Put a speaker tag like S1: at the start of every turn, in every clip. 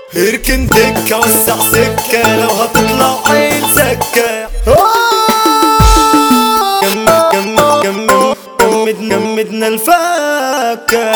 S1: اركن دكة وسع سكة لو هتطلع عيل سكة جمد جمد جمد جمد جمدنا الفكة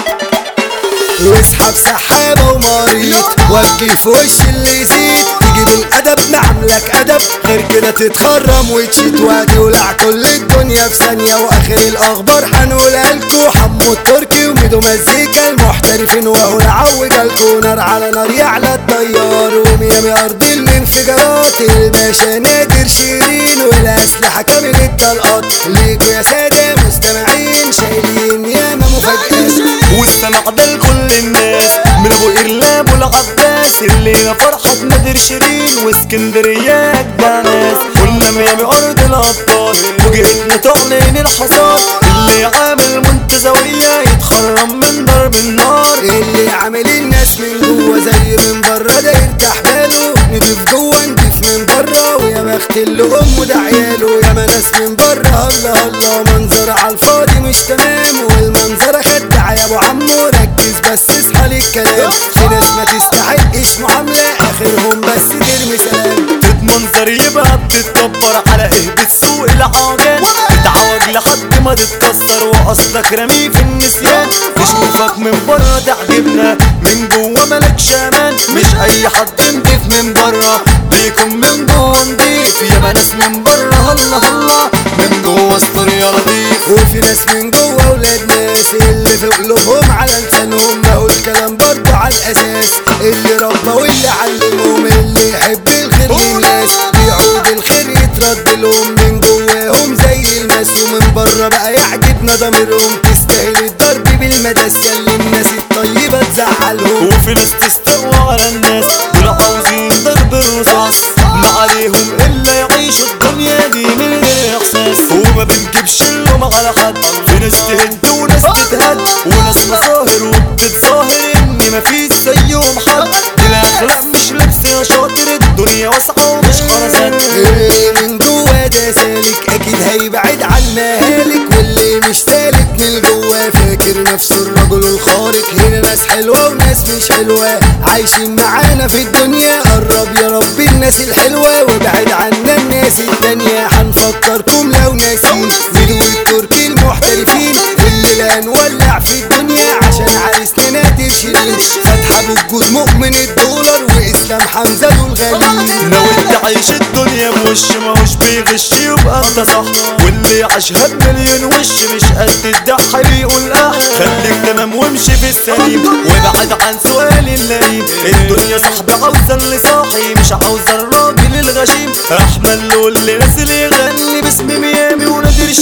S2: واسحب سحابة ومريض وجه في وش اللي يزيد تجيب الأدب نعملك أدب غير كده تتخرم وتشيت وهتولع كل الدنيا في ثانية وآخر الأخبار هنقولها لكو حمو التركي وميدو مزيكا المحترفين وهو يعوج الكو نار على نار يعلى الطيار وميامي أرض الانفجارات الباشا نادر شيرين والأسلحة كامل الطلقات ليكوا يا سادة مستمعين شايلين ياما مفاجآت
S1: والسمع ده لكل الناس من ابو قرلاب والعباس الليلة فرحة نادر شيرين واسكندرية اجدع ناس قلنا ميامي ارض الابطال وجهتنا تعلن الحصاد اللي عامل منتزوية يتخرم من ضرب النار
S2: اللي عامل الناس من جوه زي من بره ده يرتاح باله نضيف جوه نضيف من بره ويا بخت اللي امه ده عياله يا ما ناس من بره الله الله منظر على الفاضي مش تمام والمنظر خدع يا ابو عمو ركز بس اصحى للكلام في ناس ما تستحقش معامله اخرهم بس ترمي سلام
S1: تتمنظر يبقى بتتكبر على ايه بتسوق العجل تتعوج لحد ما تتكسر واصلك رميه في النسيان نشوفك من بره تعجبنا من جوه ملكش امان مش اي حد نضيف من بره بيكون من جوه نضيف يا ناس من بره هلا هلا من جوه استر يا لطيف
S2: وفي ناس من جوه ولاد ناس اللي في قلوبهم على لسانهم بقول كلام برضه على الاساس اللي ربى واللي علمهم اللي يحب الخير للناس بيعود الخير يترد لهم من جواهم زي الماس ومن بره بقى يعجبنا ضميرهم تستاهل الضرب بالمدى سلم الناس الطيبه تزعلهم
S1: وفي ناس تستوى على الناس دول عاوزين ضرب الرصاص ما عليهم الا يعيشوا الدنيا دي من غير احساس وما بنجيبش اللوم على حد في ناس تهد وناس تتهد وناس مظاهر وبتتظاهر ان مفيش زيهم حد دي الاخلاق مش لبس يا شاطر الدنيا واسعه ومش خرزات
S2: اللي من جوا ده سالك اكيد هيبعد عن مهالك واللي مش سالك من جوا فاكر نفسه الرجل الخارق هنا ناس حلوه وناس مش حلوه عايشين معانا في الدنيا قرب يا رب الناس الحلوه وابعد عنا الناس التانية هنفكركم لو ناسين ميدو التركي المحترفين اللي هنولع في الدنيا عشان عريسنا نادر شيرين فاتحه بالجود مؤمن الدولار واسلام حمزه دول غاليين
S1: لو انت عايش الدنيا بوش ما هوش بيغش يبقى انت صح واللي عاشها بمليون وش مش قد الضحى بيقول اه خليك تمام وامشي في السليم وابعد عن سؤال اللئيم الدنيا صاحبة عاوزة اللي صاحي مش عاوزة الراجل الغشيم احمد له اللي ناس اللي يغني باسم ميامي ونادر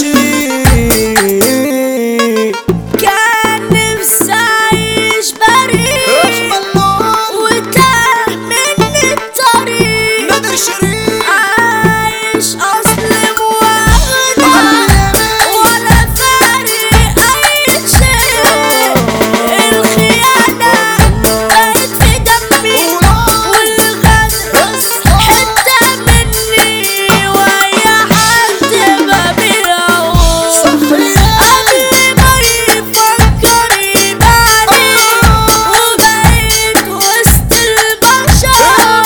S1: شيرين
S3: كان نفسي أعيش بريء وتاه مني الطريق
S1: نادر شيرين
S3: عايش أظلم وأغنى ولا فارق أي شيء الخيانة بقت في دمي والغدر حتة مني وأي حد ببيعه قبل ما يفكر يباني وبقيت وسط البشر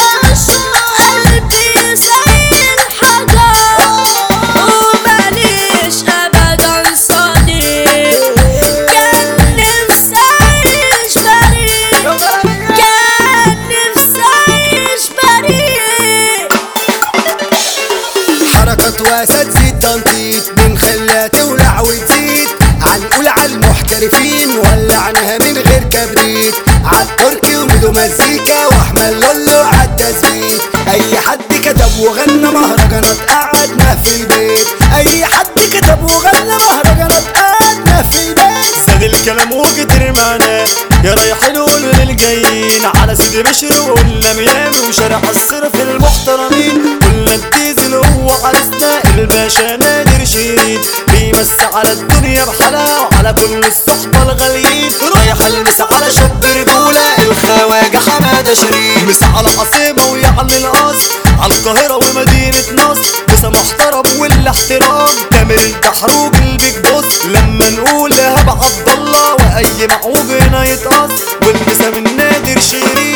S3: قلبي زي الحجر وماليش أبدا صديق كان نفسي أعيش بريء كان نفسي أعيش بريء
S2: حركات واسد زيد تنطيط بنخليها تولع وتزيد هنقول على المحترفين ولعناها من غير كبريت عالتركي وميدو مزيكا واحمد لولو عالتثبيت اي حد كتب وغنى مهرجانات قعدنا في البيت اي حد كتب وغنى مهرجانات قعدنا في البيت
S1: زاد الكلام وكتر معناه يا رايحين قولوا للجايين على سيدي بشر وقلنا ميامي وشارع الصرف المحترمين قلنا الديزل هو عرسنا الباشا نادر شيرين بيمس على الدنيا بحلاوة وعلى كل الصحبة الغاليين رايح المس على شاب رجولة الخواجة حمادة شيرين مس على عاصمة ويعني القصر على القاهرة ومدينة نصر بس محترم والاحترام تامر الدحروج البيج بوس لما نقول هبة عبد الله واي معوج هنا يتقص والمسا من نادر شيرين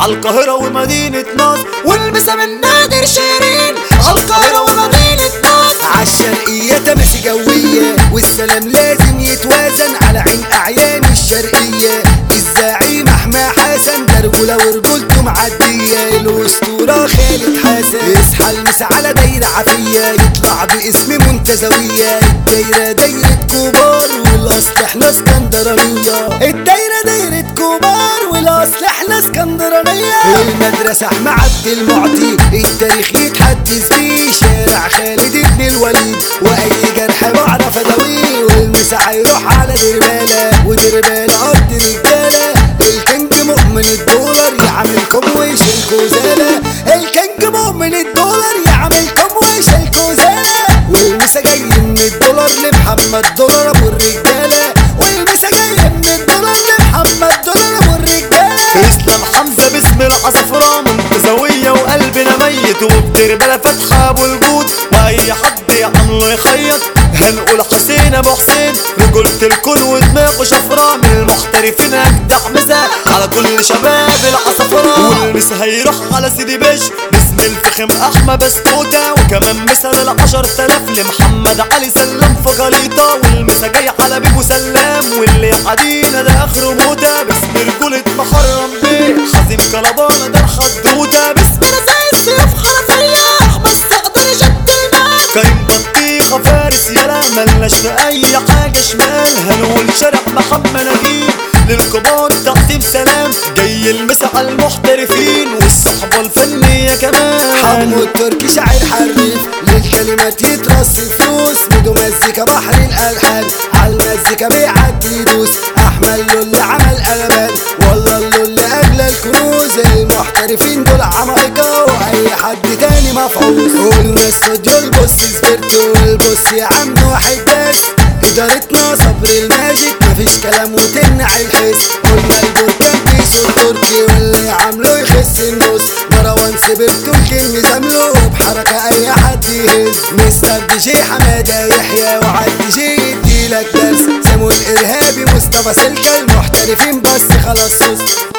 S1: عالقاهرة ومدينة نصر
S2: والمسا من نادر شيرين عالقاهرة ومدينة نصر عالشرقية تماسي جوية والسلام لازم يتوازن على عين أعيان الشرقية الزعيم أحمد حسن ده رجولة ورجولته معدية الأسطورة خالد حسن يصحى المس على دايرة عافية يطلع باسم منتزوية الدايرة دايرة كبار والأصل احنا اسكندرانية الدايرة دايرة كبار والأصل احنا اسكندرانية المدرسة أحمد عبد المعطي التاريخ يتحدث بيه شارع خالد بن الوليد وأي جرح بعرف أداويه والمسا هيروح على دربالة ودربالة أرض رجالة الكينج مؤمن الدولار يعملكم ويشيلكوا زالة الكينج مؤمن الدولار يعملكم ويشيلكوا زالة والمسا جاي من الدولار لمحمد دولار أبو الرجالة والمسا جاي من الدولار لمحمد دولار أبو الرجالة
S1: اسلام حمزة باسم العصفرة منتزوية وقلبنا ميت وبدربلة فاتحة ابو الجود واي حد يعمله يخيط هنقول حسين ابو حسين رجولة الكون ودماغه شفرة من المحترفين اجدع مسا على كل شباب العصفرة والمس هيروح على سيدي بيش باسم الفخم احمد بسكوتة وكمان مثل العشر تلاف لمحمد علي سلام في خليطة والمسا جاي على بيبو سلام واللي عدينا ده اخره موتة باسم رجولة محرم بيه حزين كلبانة ده الحدوتة باسم
S2: زي السيف خرفية بس تقدر شد المال
S1: كريم بطيخة فارس يلا ملناش في أي حاجة شمال هنقول شارع محمد نجيب للكبار تقسيم سلام جاي المسا على المحترفين والصحبة الفنية كمان
S2: حمو التركي شاعر حريف للكلمات يترص فلوس ميدو مزيكا بحر الالحان عالمزيكا بيعدي يدوس احمد لول عمل قلبان والله اللول اغلى الكنوز المحترفين دول عمالقه واي حد تاني مفعوص قلنا استوديو البص سبرتو البص يا عم واحد بس ادارتنا صبر الماجيك مفيش كلام وتمنع الحس قلنا البركان بيسو التركي واللي عامله يخس النص مروان سبرتو الكلمة زمله بحركة اي حد يهز مستر دي جي حمادة يحيى وعد جي يديلك درس سمو الارهابي مصطفى سلكة المحترفين بس خلاص سوس